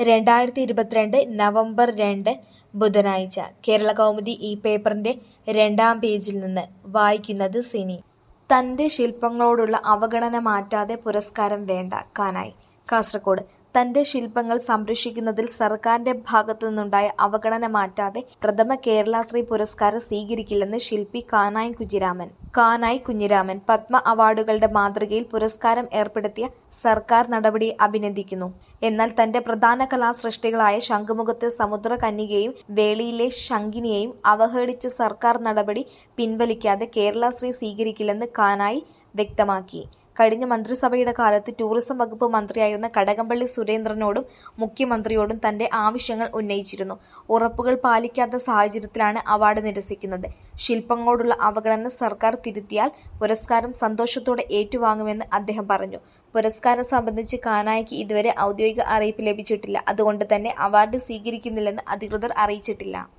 രണ്ടായിരത്തി ഇരുപത്തിരണ്ട് നവംബർ രണ്ട് ബുധനാഴ്ച കേരളകൗമുദി ഈ പേപ്പറിന്റെ രണ്ടാം പേജിൽ നിന്ന് വായിക്കുന്നത് സിനി തന്റെ ശില്പങ്ങളോടുള്ള അവഗണന മാറ്റാതെ പുരസ്കാരം വേണ്ട കാനായി കാസർകോട് തന്റെ ശില്പങ്ങൾ സംരക്ഷിക്കുന്നതിൽ സർക്കാരിന്റെ ഭാഗത്തു നിന്നുണ്ടായ അവഗണന മാറ്റാതെ പ്രഥമ കേരളശ്രീ പുരസ്കാരം സ്വീകരിക്കില്ലെന്ന് ശില്പി കാനായി കുഞ്ഞിരാമൻ കാനായി കുഞ്ഞിരാമൻ പത്മ അവാർഡുകളുടെ മാതൃകയിൽ പുരസ്കാരം ഏർപ്പെടുത്തിയ സർക്കാർ നടപടിയെ അഭിനന്ദിക്കുന്നു എന്നാൽ തന്റെ പ്രധാന കലാസൃഷ്ടികളായ ശംഖുമുഖത്തെ സമുദ്രകന്യകയെയും വേളിയിലെ ശംഖിനിയെയും അവഹേളിച്ച സർക്കാർ നടപടി പിൻവലിക്കാതെ കേരളശ്രീ സ്വീകരിക്കില്ലെന്ന് കാനായി വ്യക്തമാക്കി കഴിഞ്ഞ മന്ത്രിസഭയുടെ കാലത്ത് ടൂറിസം വകുപ്പ് മന്ത്രിയായിരുന്ന കടകംപള്ളി സുരേന്ദ്രനോടും മുഖ്യമന്ത്രിയോടും തന്റെ ആവശ്യങ്ങൾ ഉന്നയിച്ചിരുന്നു ഉറപ്പുകൾ പാലിക്കാത്ത സാഹചര്യത്തിലാണ് അവാർഡ് നിരസിക്കുന്നത് ശില്പങ്ങളോടുള്ള അവഗണന സർക്കാർ തിരുത്തിയാൽ പുരസ്കാരം സന്തോഷത്തോടെ ഏറ്റുവാങ്ങുമെന്ന് അദ്ദേഹം പറഞ്ഞു പുരസ്കാരം സംബന്ധിച്ച് കാനായിക്ക് ഇതുവരെ ഔദ്യോഗിക അറിയിപ്പ് ലഭിച്ചിട്ടില്ല അതുകൊണ്ട് തന്നെ അവാർഡ് സ്വീകരിക്കുന്നില്ലെന്ന് അധികൃതർ അറിയിച്ചിട്ടില്ല